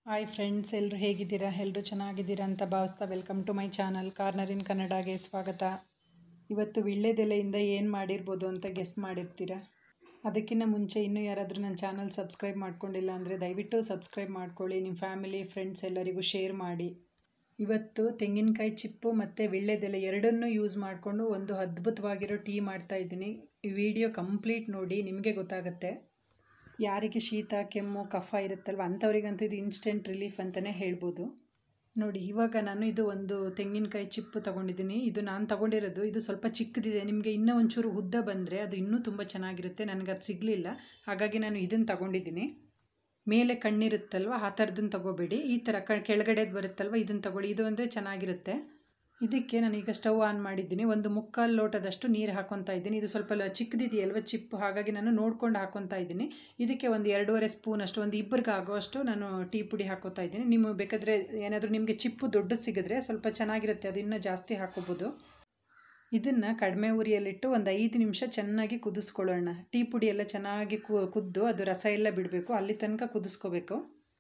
hi friends ಎಲ್ಲರೂ ಹೇಗಿದ್ದೀರಾ ಎಲ್ಲರೂ ಚೆನ್ನಾಗಿದ್ದೀರಾ ಅಂತ ಭಾವಿಸ್ತಾ welcome to my channel corner in ಕನ್ನಡಗೆ ಸ್ವಾಗತ ಇವತ್ತು ವಿಳ್ಳೆದೆಲೆಯಿಂದ ಏನು ಮಾಡಿರ್ಬೋದು ಅಂತ ಗೆಸ್ ಮಾಡಿರ್ತೀರಾ ಅದಕ್ಕಿಂತ ಮುಂಚೆ ಇನ್ನೂ ಯಾರಾದರೂ ನನ್ನ ಚಾನಲ್ ಸಬ್ಸ್ಕ್ರೈಬ್ ಮಾಡ್ಕೊಂಡಿಲ್ಲ ಅಂದರೆ ದಯವಿಟ್ಟು ಸಬ್ಸ್ಕ್ರೈಬ್ ಮಾಡ್ಕೊಳ್ಳಿ ನಿಮ್ಮ ಫ್ಯಾಮಿಲಿ ಫ್ರೆಂಡ್ಸ್ ಎಲ್ಲರಿಗೂ ಶೇರ್ ಮಾಡಿ ಇವತ್ತು ತೆಂಗಿನಕಾಯಿ ಚಿಪ್ಪು ಮತ್ತು ವಿಳ್ಳೆದೆಲೆ ಎರಡನ್ನೂ ಯೂಸ್ ಮಾಡಿಕೊಂಡು ಒಂದು ಅದ್ಭುತವಾಗಿರೋ ಟೀ ಮಾಡ್ತಾ ಇದ್ದೀನಿ ಈ ವಿಡಿಯೋ ಕಂಪ್ಲೀಟ್ ನೋಡಿ ನಿಮಗೆ ಗೊತ್ತಾಗುತ್ತೆ ಯಾರಿಗೆ ಶೀತ ಕೆಮ್ಮು ಕಫ ಇರುತ್ತಲ್ವ ಅಂಥವ್ರಿಗಂತೂ ಇದು ಇನ್ಸ್ಟೆಂಟ್ ರಿಲೀಫ್ ಅಂತಲೇ ಹೇಳ್ಬೋದು ನೋಡಿ ಇವಾಗ ನಾನು ಇದು ಒಂದು ತೆಂಗಿನಕಾಯಿ ಚಿಪ್ಪು ತೊಗೊಂಡಿದ್ದೀನಿ ಇದು ನಾನು ತೊಗೊಂಡಿರೋದು ಇದು ಸ್ವಲ್ಪ ಚಿಕ್ಕದಿದೆ ನಿಮಗೆ ಇನ್ನೂ ಒಂಚೂರು ಉದ್ದ ಬಂದರೆ ಅದು ಇನ್ನೂ ತುಂಬ ಚೆನ್ನಾಗಿರುತ್ತೆ ನನಗೆ ಅದು ಸಿಗಲಿಲ್ಲ ಹಾಗಾಗಿ ನಾನು ಇದನ್ನು ತೊಗೊಂಡಿದ್ದೀನಿ ಮೇಲೆ ಕಣ್ಣಿರುತ್ತಲ್ವ ಆ ಥರದನ್ನು ತೊಗೋಬೇಡಿ ಈ ಥರ ಕ ಕೆಳಗಡೆದು ಬರುತ್ತಲ್ವ ಇದನ್ನು ತೊಗೊಳ್ಳಿ ಇದು ಅಂದರೆ ಚೆನ್ನಾಗಿರುತ್ತೆ ಇದಕ್ಕೆ ನಾನೀಗ ಸ್ಟವ್ ಆನ್ ಮಾಡಿದ್ದೀನಿ ಒಂದು ಮುಕ್ಕಾಲು ಲೋಟದಷ್ಟು ನೀರು ಹಾಕೊತಾ ಇದ್ದೀನಿ ಇದು ಸ್ವಲ್ಪ ಲ ಚಿಕ್ಕದಿದೆಯಲ್ವ ಚಿಪ್ಪು ಹಾಗಾಗಿ ನಾನು ನೋಡ್ಕೊಂಡು ಹಾಕೊತಾ ಇದ್ದೀನಿ ಇದಕ್ಕೆ ಒಂದು ಎರಡೂವರೆ ಸ್ಪೂನ್ ಅಷ್ಟು ಒಂದು ಇಬ್ಬರಿಗೆ ಆಗೋಷ್ಟು ನಾನು ಟೀ ಪುಡಿ ಹಾಕೋತಾ ಇದ್ದೀನಿ ನಿಮ್ಮ ಬೇಕಾದರೆ ಏನಾದರೂ ನಿಮಗೆ ಚಿಪ್ಪು ದೊಡ್ಡದು ಸಿಗಿದ್ರೆ ಸ್ವಲ್ಪ ಚೆನ್ನಾಗಿರುತ್ತೆ ಅದು ಇನ್ನೂ ಜಾಸ್ತಿ ಹಾಕೋಬೋದು ಇದನ್ನು ಕಡಿಮೆ ಉರಿಯಲ್ಲಿಟ್ಟು ಒಂದು ಐದು ನಿಮಿಷ ಚೆನ್ನಾಗಿ ಕುದಿಸ್ಕೊಳ್ಳೋಣ ಟೀ ಪುಡಿ ಎಲ್ಲ ಚೆನ್ನಾಗಿ ಕುದ್ದು ಅದು ರಸ ಎಲ್ಲ ಬಿಡಬೇಕು ಅಲ್ಲಿ ತನಕ ಕುದಿಸ್ಕೋಬೇಕು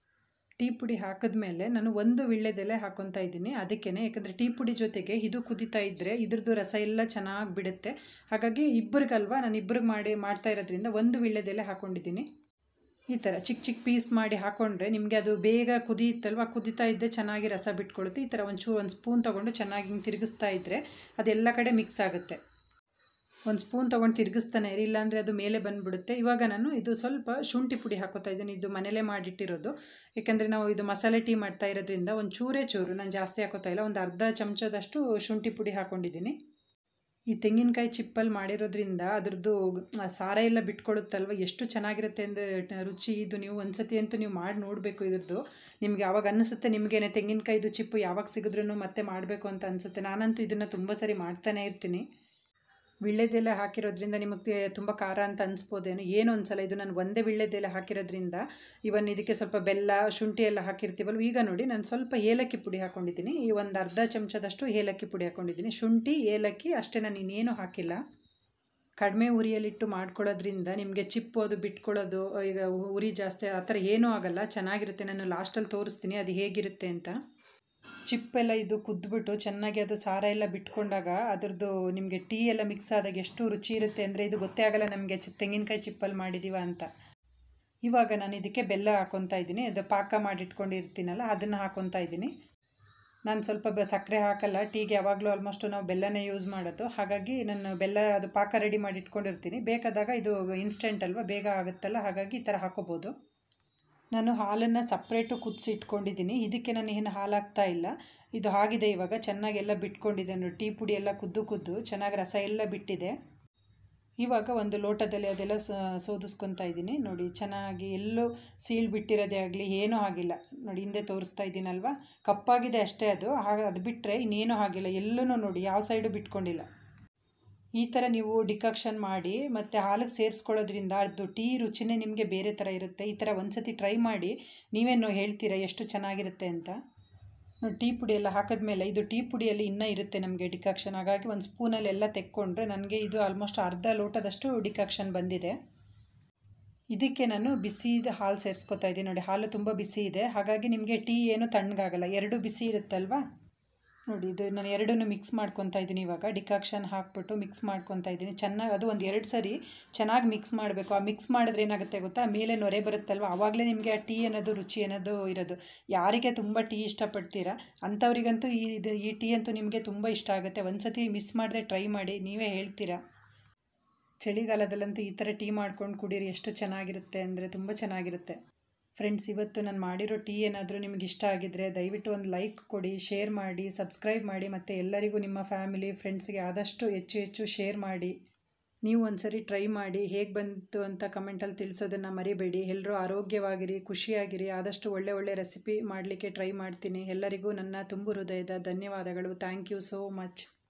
ಟೀ ಪುಡಿ ಹಾಕಿದ್ಮೇಲೆ ನಾನು ಒಂದು ವಿಳ್ಳೆದೆಲೆ ಹಾಕೊತಾ ಇದ್ದೀನಿ ಅದಕ್ಕೇ ಯಾಕಂದರೆ ಟೀ ಪುಡಿ ಜೊತೆಗೆ ಇದು ಕುದೀತಾ ಇದ್ದರೆ ಇದ್ರದ್ದು ರಸ ಎಲ್ಲ ಚೆನ್ನಾಗಿ ಬಿಡುತ್ತೆ ಹಾಗಾಗಿ ಇಬ್ಬರಿಗಲ್ವ ನಾನು ಇಬ್ಬರಿಗೆ ಮಾಡಿ ಮಾಡ್ತಾ ಇರೋದ್ರಿಂದ ಒಂದು ವಿಳ್ಳೆದೆಲೆ ಹಾಕ್ಕೊಂಡಿದ್ದೀನಿ ಈ ಥರ ಚಿಕ್ಕ ಚಿಕ್ಕ ಪೀಸ್ ಮಾಡಿ ಹಾಕ್ಕೊಂಡ್ರೆ ನಿಮಗೆ ಅದು ಬೇಗ ಕುದಿಯುತ್ತಲ್ವ ಕುದೀತಾ ಇದ್ದರೆ ಚೆನ್ನಾಗಿ ರಸ ಬಿಟ್ಕೊಳುತ್ತೆ ಈ ಥರ ಒಂಚೂರು ಒಂದು ಸ್ಪೂನ್ ತೊಗೊಂಡು ಚೆನ್ನಾಗಿ ಹಿಂಗೆ ತಿರುಗಿಸ್ತಾ ಇದ್ದರೆ ಅದೆಲ್ಲ ಕಡೆ ಮಿಕ್ಸ್ ಆಗುತ್ತೆ ಒಂದು ಸ್ಪೂನ್ ತೊಗೊಂಡು ತಿರುಗಿಸ್ತಾನೆ ಇರಿ ಇಲ್ಲಾಂದರೆ ಅದು ಮೇಲೆ ಬಂದುಬಿಡುತ್ತೆ ಇವಾಗ ನಾನು ಇದು ಸ್ವಲ್ಪ ಶುಂಠಿ ಪುಡಿ ಹಾಕೋತಾ ಇದ್ದೀನಿ ಇದು ಮನೇಲೇ ಮಾಡಿಟ್ಟಿರೋದು ಯಾಕೆಂದರೆ ನಾವು ಇದು ಮಸಾಲೆ ಟೀ ಮಾಡ್ತಾ ಇರೋದ್ರಿಂದ ಒಂದು ಚೂರೇ ಚೂರು ನಾನು ಜಾಸ್ತಿ ಹಾಕೋತಾ ಇಲ್ಲ ಒಂದು ಅರ್ಧ ಚಮಚದಷ್ಟು ಶುಂಠಿ ಪುಡಿ ಹಾಕ್ಕೊಂಡಿದ್ದೀನಿ ಈ ತೆಂಗಿನಕಾಯಿ ಚಿಪ್ಪಲ್ಲಿ ಮಾಡಿರೋದ್ರಿಂದ ಅದ್ರದ್ದು ಸಾರ ಎಲ್ಲ ಬಿಟ್ಕೊಳ್ಳುತ್ತಲ್ವ ಎಷ್ಟು ಚೆನ್ನಾಗಿರುತ್ತೆ ಅಂದರೆ ರುಚಿ ಇದು ನೀವು ಒಂದ್ಸತಿ ಅಂತೂ ನೀವು ಮಾಡಿ ನೋಡಬೇಕು ಇದ್ರದ್ದು ನಿಮಗೆ ಯಾವಾಗ ಅನಿಸುತ್ತೆ ನಿಮಗೇನೆ ತೆಂಗಿನಕಾಯಿದು ಚಿಪ್ಪು ಯಾವಾಗ ಸಿಗಿದ್ರೂ ಮತ್ತೆ ಮಾಡಬೇಕು ಅಂತ ಅನಿಸುತ್ತೆ ನಾನಂತೂ ಇದನ್ನು ತುಂಬ ಸರಿ ಮಾಡ್ತಾನೆ ಇರ್ತೀನಿ ವಿಳ್ಳೆದೆಲೆ ಹಾಕಿರೋದ್ರಿಂದ ನಿಮಗೆ ತುಂಬ ಖಾರ ಅಂತ ಅನಿಸ್ಬೋದೇನೋ ಏನು ಅನ್ಸಲ್ಲ ಇದು ನಾನು ಒಂದೇ ವಿಳ್ಳೆದೆಲೆ ಹಾಕಿರೋದ್ರಿಂದ ಇವನ್ ಇದಕ್ಕೆ ಸ್ವಲ್ಪ ಬೆಲ್ಲ ಶುಂಠಿ ಎಲ್ಲ ಹಾಕಿರ್ತೀವಲ್ವ ಈಗ ನೋಡಿ ನಾನು ಸ್ವಲ್ಪ ಏಲಕ್ಕಿ ಪುಡಿ ಹಾಕ್ಕೊಂಡಿದ್ದೀನಿ ಈ ಒಂದು ಅರ್ಧ ಚಮಚದಷ್ಟು ಏಲಕ್ಕಿ ಪುಡಿ ಹಾಕ್ಕೊಂಡಿದ್ದೀನಿ ಶುಂಠಿ ಏಲಕ್ಕಿ ಅಷ್ಟೇ ನಾನು ಇನ್ನೇನು ಹಾಕಿಲ್ಲ ಕಡಿಮೆ ಉರಿಯಲ್ಲಿಟ್ಟು ಮಾಡ್ಕೊಳ್ಳೋದ್ರಿಂದ ನಿಮಗೆ ಚಿಪ್ಪು ಅದು ಬಿಟ್ಕೊಳ್ಳೋದು ಈಗ ಉರಿ ಜಾಸ್ತಿ ಆ ಥರ ಏನೂ ಆಗಲ್ಲ ಚೆನ್ನಾಗಿರುತ್ತೆ ನಾನು ಲಾಸ್ಟಲ್ಲಿ ತೋರಿಸ್ತೀನಿ ಅದು ಹೇಗಿರುತ್ತೆ ಅಂತ ಚಿಪ್ಪೆಲ್ಲ ಇದು ಕುದ್ಬಿಟ್ಟು ಚೆನ್ನಾಗಿ ಅದು ಸಾರ ಎಲ್ಲ ಬಿಟ್ಕೊಂಡಾಗ ಅದರದ್ದು ನಿಮಗೆ ಟೀ ಎಲ್ಲ ಮಿಕ್ಸ್ ಆದಾಗ ಎಷ್ಟು ರುಚಿ ಇರುತ್ತೆ ಅಂದರೆ ಇದು ಗೊತ್ತೇ ಆಗಲ್ಲ ನಮಗೆ ಚಿ ತೆಂಗಿನಕಾಯಿ ಚಿಪ್ಪಲ್ಲಿ ಮಾಡಿದ್ದೀವ ಅಂತ ಇವಾಗ ನಾನು ಇದಕ್ಕೆ ಬೆಲ್ಲ ಹಾಕ್ಕೊತಾ ಇದ್ದೀನಿ ಅದು ಪಾಕ ಮಾಡಿಟ್ಕೊಂಡಿರ್ತೀನಲ್ಲ ಅದನ್ನು ಹಾಕ್ಕೊತಾ ಇದ್ದೀನಿ ನಾನು ಸ್ವಲ್ಪ ಬ ಸಕ್ಕರೆ ಹಾಕಲ್ಲ ಟೀಗೆ ಯಾವಾಗಲೂ ಆಲ್ಮೋಸ್ಟ್ ನಾವು ಬೆಲ್ಲನೇ ಯೂಸ್ ಮಾಡೋದು ಹಾಗಾಗಿ ನಾನು ಬೆಲ್ಲ ಅದು ಪಾಕ ರೆಡಿ ಮಾಡಿ ಇಟ್ಕೊಂಡಿರ್ತೀನಿ ಬೇಕಾದಾಗ ಇದು ಇನ್ಸ್ಟೆಂಟ್ ಅಲ್ವಾ ಬೇಗ ಆಗುತ್ತಲ್ಲ ಹಾಗಾಗಿ ಈ ಥರ ಹಾಕೋಬೋದು ನಾನು ಹಾಲನ್ನು ಸಪ್ರೇಟು ಕುದಿಸಿ ಇಟ್ಕೊಂಡಿದ್ದೀನಿ ಇದಕ್ಕೆ ನಾನು ಏನು ಹಾಲು ಹಾಕ್ತಾ ಇಲ್ಲ ಇದು ಆಗಿದೆ ಇವಾಗ ಚೆನ್ನಾಗೆಲ್ಲ ಬಿಟ್ಕೊಂಡಿದೆ ನೋಡಿ ಟೀ ಪುಡಿ ಎಲ್ಲ ಕುದ್ದು ಕುದ್ದು ಚೆನ್ನಾಗಿ ರಸ ಎಲ್ಲ ಬಿಟ್ಟಿದೆ ಇವಾಗ ಒಂದು ಲೋಟದಲ್ಲಿ ಅದೆಲ್ಲ ಸೋದಿಸ್ಕೊತಾ ಇದ್ದೀನಿ ನೋಡಿ ಚೆನ್ನಾಗಿ ಎಲ್ಲೂ ಸೀಳ್ ಬಿಟ್ಟಿರೋದೇ ಆಗಲಿ ಏನೂ ಆಗಿಲ್ಲ ನೋಡಿ ಹಿಂದೆ ತೋರಿಸ್ತಾ ಇದ್ದೀನಲ್ವ ಕಪ್ಪಾಗಿದೆ ಅಷ್ಟೇ ಅದು ಹಾಗೆ ಅದು ಬಿಟ್ಟರೆ ಇನ್ನೇನೂ ಆಗಿಲ್ಲ ಎಲ್ಲೂ ನೋಡಿ ಯಾವ ಸೈಡು ಬಿಟ್ಕೊಂಡಿಲ್ಲ ಈ ಥರ ನೀವು ಡಿಕಾಕ್ಷನ್ ಮಾಡಿ ಮತ್ತು ಹಾಲಿಗೆ ಸೇರಿಸ್ಕೊಳ್ಳೋದ್ರಿಂದ ಅದು ಟೀ ರುಚಿನೇ ನಿಮಗೆ ಬೇರೆ ಥರ ಇರುತ್ತೆ ಈ ಥರ ಒಂದು ಸತಿ ಟ್ರೈ ಮಾಡಿ ನೀವೇನು ಹೇಳ್ತೀರಾ ಎಷ್ಟು ಚೆನ್ನಾಗಿರುತ್ತೆ ಅಂತ ಟೀ ಪುಡಿ ಎಲ್ಲ ಹಾಕಿದ್ಮೇಲೆ ಇದು ಟೀ ಪುಡಿಯಲ್ಲಿ ಇನ್ನೂ ಇರುತ್ತೆ ನಮಗೆ ಡಿಕಾಕ್ಷನ್ ಹಾಗಾಗಿ ಒಂದು ಸ್ಪೂನಲ್ಲಿ ಎಲ್ಲ ತೆಕ್ಕೊಂಡ್ರೆ ನನಗೆ ಇದು ಆಲ್ಮೋಸ್ಟ್ ಅರ್ಧ ಲೋಟದಷ್ಟು ಡಿಕಾಕ್ಷನ್ ಬಂದಿದೆ ಇದಕ್ಕೆ ನಾನು ಬಿಸಿದ ಹಾಲು ಸೇರಿಸ್ಕೊತಾ ಇದ್ದೀನಿ ನೋಡಿ ಹಾಲು ತುಂಬ ಬಿಸಿ ಇದೆ ಹಾಗಾಗಿ ನಿಮಗೆ ಟೀ ಏನು ತಣ್ಣಗಾಗಲ್ಲ ಎರಡು ಬಿಸಿ ಇರುತ್ತಲ್ವಾ ನೋಡಿ ಇದು ನಾನು ಎರಡನ್ನೂ ಮಿಕ್ಸ್ ಮಾಡ್ಕೊತಾ ಇದ್ದೀನಿ ಇವಾಗ ಡಿಕಾಕ್ಷನ್ ಹಾಕ್ಬಿಟ್ಟು ಮಿಕ್ಸ್ ಮಾಡ್ಕೊತಾ ಇದ್ದೀನಿ ಚೆನ್ನಾಗಿ ಅದು ಒಂದು ಎರಡು ಸರಿ ಚೆನ್ನಾಗಿ ಮಿಕ್ಸ್ ಮಾಡಬೇಕು ಆ ಮಿಕ್ಸ್ ಮಾಡಿದ್ರೆ ಏನಾಗುತ್ತೆ ಗೊತ್ತಾ ಮೇಲೆ ನೊರೆ ಬರುತ್ತಲ್ವ ಆವಾಗಲೇ ನಿಮಗೆ ಆ ಟೀ ಅನ್ನೋದು ರುಚಿ ಅನ್ನೋದು ಇರೋದು ಯಾರಿಗೆ ತುಂಬ ಟೀ ಇಷ್ಟಪಡ್ತೀರಾ ಅಂಥವ್ರಿಗಂತೂ ಈ ಇದು ಈ ಟೀ ಅಂತೂ ನಿಮಗೆ ತುಂಬ ಇಷ್ಟ ಆಗುತ್ತೆ ಒಂದು ಸತಿ ಮಿಸ್ ಮಾಡಿದ್ರೆ ಟ್ರೈ ಮಾಡಿ ನೀವೇ ಹೇಳ್ತೀರಾ ಚಳಿಗಾಲದಲ್ಲಂತೂ ಈ ಥರ ಟೀ ಮಾಡ್ಕೊಂಡು ಕುಡೀರಿ ಎಷ್ಟು ಚೆನ್ನಾಗಿರುತ್ತೆ ಅಂದರೆ ತುಂಬ ಚೆನ್ನಾಗಿರುತ್ತೆ ಫ್ರೆಂಡ್ಸ್ ಇವತ್ತು ನಾನು ಮಾಡಿರೋ ಟೀ ಏನಾದರೂ ನಿಮಗೆ ಇಷ್ಟ ಆಗಿದ್ದರೆ ದಯವಿಟ್ಟು ಒಂದು ಲೈಕ್ ಕೊಡಿ ಶೇರ್ ಮಾಡಿ ಸಬ್ಸ್ಕ್ರೈಬ್ ಮಾಡಿ ಮತ್ತು ಎಲ್ಲರಿಗೂ ನಿಮ್ಮ ಫ್ಯಾಮಿಲಿ ಫ್ರೆಂಡ್ಸ್ಗೆ ಆದಷ್ಟು ಹೆಚ್ಚು ಹೆಚ್ಚು ಶೇರ್ ಮಾಡಿ ನೀವು ಒಂದ್ಸರಿ ಟ್ರೈ ಮಾಡಿ ಹೇಗೆ ಬಂತು ಅಂತ ಕಮೆಂಟಲ್ಲಿ ತಿಳಿಸೋದನ್ನು ಮರಿಬೇಡಿ ಎಲ್ಲರೂ ಆರೋಗ್ಯವಾಗಿರಿ ಖುಷಿಯಾಗಿರಿ ಆದಷ್ಟು ಒಳ್ಳೆ ಒಳ್ಳೆ ರೆಸಿಪಿ ಮಾಡಲಿಕ್ಕೆ ಟ್ರೈ ಮಾಡ್ತೀನಿ ಎಲ್ಲರಿಗೂ ನನ್ನ ತುಂಬು ಹೃದಯದ ಧನ್ಯವಾದಗಳು ಥ್ಯಾಂಕ್ ಯು ಸೋ ಮಚ್